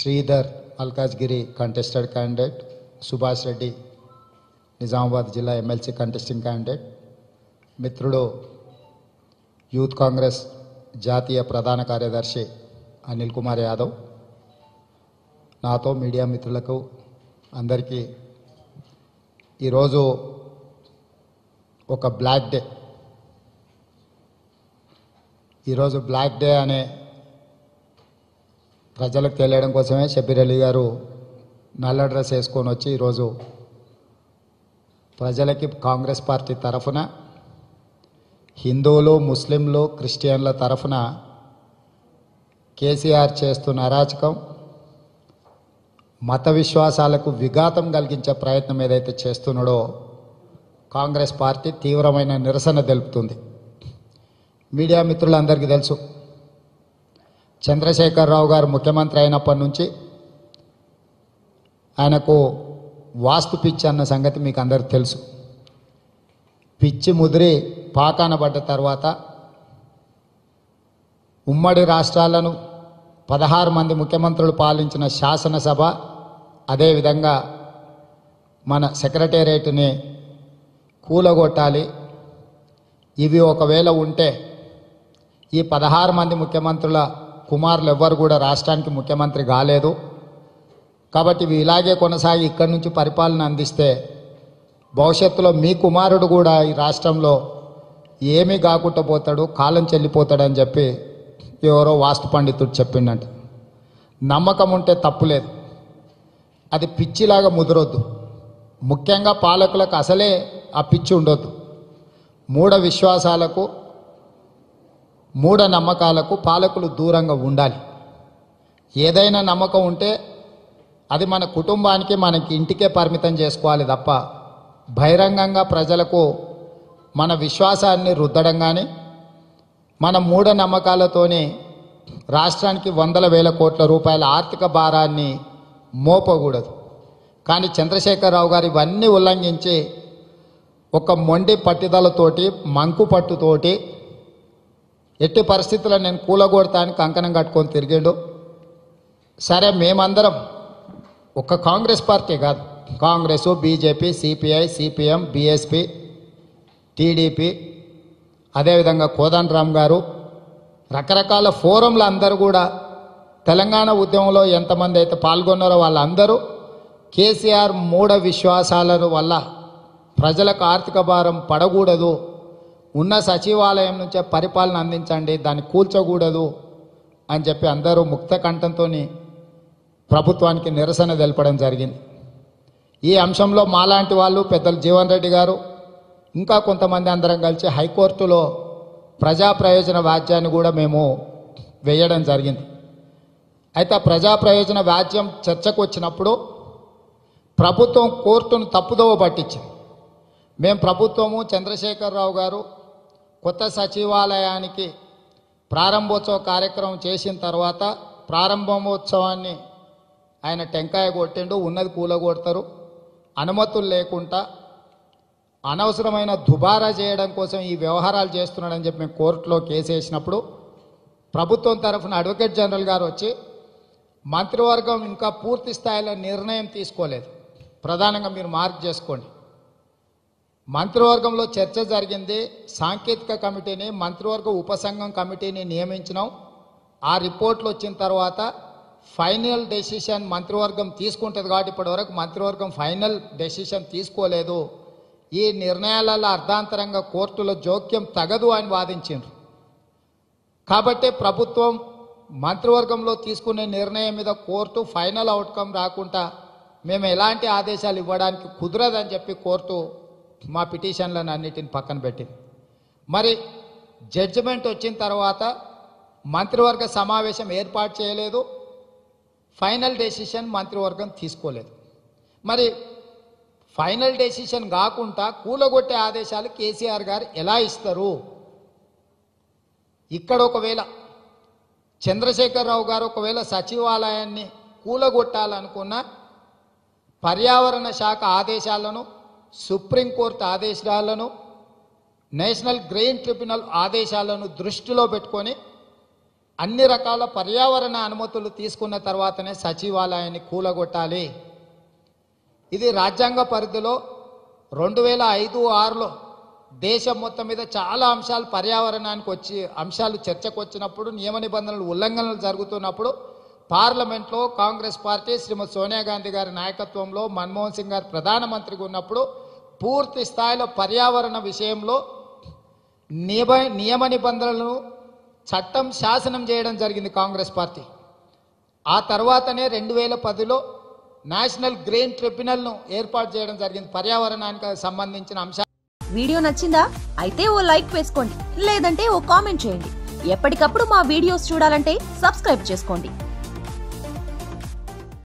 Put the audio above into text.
Sridhar Malkajgiri contested candidate Subhash Reddy Nizamabad జిల్లా MLC contesting candidate మిత్రుడు youth Congress జాతీయ ప్రధాన కార్యదర్శి అనిల్ కుమార్ యాదవ్ నాతో మీడియా మిత్రులకు అందరికీ ఈరోజు ఒక బ్లాక్ డే ఈరోజు బ్లాక్ డే అనే ప్రజలకు తెలియడం కోసమే షబీర్ అలీ గారు నల్ల డ్రెస్ వేసుకొని వచ్చి ఈరోజు ప్రజలకి కాంగ్రెస్ పార్టీ తరఫున హిందువులు ముస్లింలు క్రిస్టియన్ల తరఫున కేసీఆర్ చేస్తున్న అరాచకం మత విశ్వాసాలకు విఘాతం కలిగించే ప్రయత్నం ఏదైతే చేస్తున్నాడో కాంగ్రెస్ పార్టీ తీవ్రమైన నిరసన తెలుపుతుంది మీడియా మిత్రులందరికీ తెలుసు చంద్రశేఖరరావు గారు ముఖ్యమంత్రి అయినప్పటి నుంచి ఆయనకు వాస్తు పిచ్చి అన్న సంగతి మీకు అందరికి తెలుసు పిచ్చి ముదిరి పాకాన పడ్డ తర్వాత ఉమ్మడి రాష్ట్రాలను పదహారు మంది ముఖ్యమంత్రులు పాలించిన శాసనసభ అదేవిధంగా మన సెక్రటేరియట్ని కూలగొట్టాలి ఇవి ఒకవేళ ఉంటే ఈ పదహారు మంది ముఖ్యమంత్రుల కుమారులు ఎవ్వరు కూడా రాష్ట్రానికి ముఖ్యమంత్రి కాలేదు కాబట్టి ఇవి ఇలాగే కొనసాగి ఇక్కడి నుంచి పరిపాలన అందిస్తే భవిష్యత్తులో మీ కుమారుడు కూడా ఈ రాష్ట్రంలో ఏమీ కాకుండా పోతాడు కాలం చెల్లిపోతాడని చెప్పి ఎవరో వాస్తు పండితుడు చెప్పిండంట నమ్మకం ఉంటే తప్పులేదు అది పిచ్చిలాగా ముదరొద్దు ముఖ్యంగా పాలకులకు అసలే ఆ పిచ్చి ఉండొద్దు మూఢ విశ్వాసాలకు మూఢ నమ్మకాలకు పాలకులు దూరంగా ఉండాలి ఏదైనా నమ్మకం ఉంటే అది మన కుటుంబానికి మనకి ఇంటికే పరిమితం చేసుకోవాలి తప్ప బహిరంగంగా ప్రజలకు మన విశ్వాసాన్ని రుద్దడం కానీ మన మూఢ నమ్మకాలతోని రాష్ట్రానికి వందల వేల కోట్ల రూపాయల ఆర్థిక భారాన్ని మోపకూడదు కానీ చంద్రశేఖరరావు గారు ఇవన్నీ ఉల్లంఘించి ఒక మొండి పట్టుదలతోటి మంకు పట్టుతోటి ఎట్టి పరిస్థితుల్లో నేను కూలగొడతానికి కంకణం కట్టుకొని తిరిగాడు సరే మేమందరం ఒక కాంగ్రెస్ పార్టీ కాదు Congress BJP CPI CPM BSP TDP అదేవిధంగా కోదండరామ్ గారు రకరకాల ఫోరంలు అందరూ కూడా తెలంగాణ ఉద్యమంలో ఎంతమంది అయితే పాల్గొన్నారో వాళ్ళందరూ కేసీఆర్ మూఢ విశ్వాసాల వల్ల ప్రజలకు ఆర్థిక భారం పడకూడదు ఉన్న సచివాలయం నుంచే పరిపాలన అందించండి దాన్ని కూల్చకూడదు అని చెప్పి అందరూ ముక్త కంఠంతో ప్రభుత్వానికి నిరసన తెలపడం జరిగింది ఈ అంశంలో మాలాంటి వాళ్ళు పెద్దలు జీవన్ రెడ్డి గారు ఇంకా కొంతమంది అందరం కలిసి హైకోర్టులో ప్రజా ప్రయోజన వ్యాజ్యాన్ని కూడా మేము వేయడం జరిగింది అయితే ఆ ప్రజా ప్రయోజన వ్యాజ్యం చర్చకు వచ్చినప్పుడు ప్రభుత్వం కోర్టును తప్పుదోవ పట్టించింది మేము ప్రభుత్వము చంద్రశేఖరరావు గారు కొత్త సచివాలయానికి ప్రారంభోత్సవ కార్యక్రమం చేసిన తర్వాత ప్రారంభోత్సవాన్ని ఆయన టెంకాయ కొట్టిండు ఉన్నది కూలగొడతారు అనుమతులు లేకుండా అనవసరమైన దుబారా చేయడం కోసం ఈ వ్యవహారాలు చేస్తున్నాడని చెప్పి మేము కోర్టులో కేసు వేసినప్పుడు ప్రభుత్వం తరఫున అడ్వకేట్ జనరల్ గారు వచ్చి మంత్రివర్గం ఇంకా పూర్తి స్థాయిలో నిర్ణయం తీసుకోలేదు ప్రధానంగా మీరు మార్క్ చేసుకోండి మంత్రివర్గంలో చర్చ జరిగింది సాంకేతిక కమిటీని మంత్రివర్గ ఉపసంఘం కమిటీని నియమించినాం ఆ రిపోర్ట్లు వచ్చిన తర్వాత ఫైనల్ డెసిషన్ మంత్రివర్గం తీసుకుంటుంది కాబట్టి ఇప్పటివరకు మంత్రివర్గం ఫైనల్ డెసిషన్ తీసుకోలేదు ఈ నిర్ణయాలలో అర్ధాంతరంగా కోర్టులో జోక్యం తగదు అని వాదించిండ్రు కాబట్టి ప్రభుత్వం మంత్రివర్గంలో తీసుకునే నిర్ణయం మీద కోర్టు ఫైనల్ అవుట్కమ్ రాకుండా మేము ఎలాంటి ఆదేశాలు ఇవ్వడానికి కుదరదని చెప్పి కోర్టు మా పిటిషన్లను అన్నిటిని పక్కన పెట్టింది మరి జడ్జిమెంట్ వచ్చిన తర్వాత మంత్రివర్గ సమావేశం ఏర్పాటు చేయలేదు ఫైనల్ డెసిషన్ మంత్రివర్గం తీసుకోలేదు మరి ఫైనల్ డెసిషన్ కాకుండా కూలగొట్టే ఆదేశాలు కేసీఆర్ గారు ఎలా ఇస్తారు ఇక్కడ ఒకవేళ చంద్రశేఖరరావు గారు ఒకవేళ సచివాలయాన్ని కూలగొట్టాలనుకున్న పర్యావరణ శాఖ ఆదేశాలను సుప్రీంకోర్టు ఆదేశాలను నేషనల్ గ్రెయిన్ ట్రిబ్యునల్ ఆదేశాలను దృష్టిలో పెట్టుకొని అన్ని రకాల పర్యావరణ అనుమతులు తీసుకున్న తర్వాతనే సచివాలయాన్ని కూలగొట్టాలి ఇది రాజ్యాంగ పరిధిలో రెండు వేల ఐదు ఆరులో దేశం మొత్తం మీద చాలా అంశాలు పర్యావరణానికి వచ్చి అంశాలు చర్చకు వచ్చినప్పుడు నియమ నిబంధనలు ఉల్లంఘనలు జరుగుతున్నప్పుడు పార్లమెంట్లో కాంగ్రెస్ పార్టీ శ్రీమతి సోనియా గాంధీ గారి నాయకత్వంలో మన్మోహన్ సింగ్ గారు ప్రధానమంత్రిగా ఉన్నప్పుడు పూర్తి స్థాయిలో పర్యావరణ విషయంలో నియమ నియమ నిబంధనలను చట్టం శాసనం చేయడం జరిగింది కాంగ్రెస్ పార్టీ ఆ తర్వాతనే రెండు వేల పదిలో నేషనల్ గ్రీన్ ట్రిబ్యునల్ను ఏర్పాటు చేయడం జరిగింది పర్యావరణానికి సంబంధించిన అంశాలు వీడియో నచ్చిందా అయితే ఓ లైక్ వేసుకోండి లేదంటే ఓ కామెంట్ చేయండి ఎప్పటికప్పుడు మా వీడియోస్ చూడాలంటే సబ్స్క్రైబ్ చేసుకోండి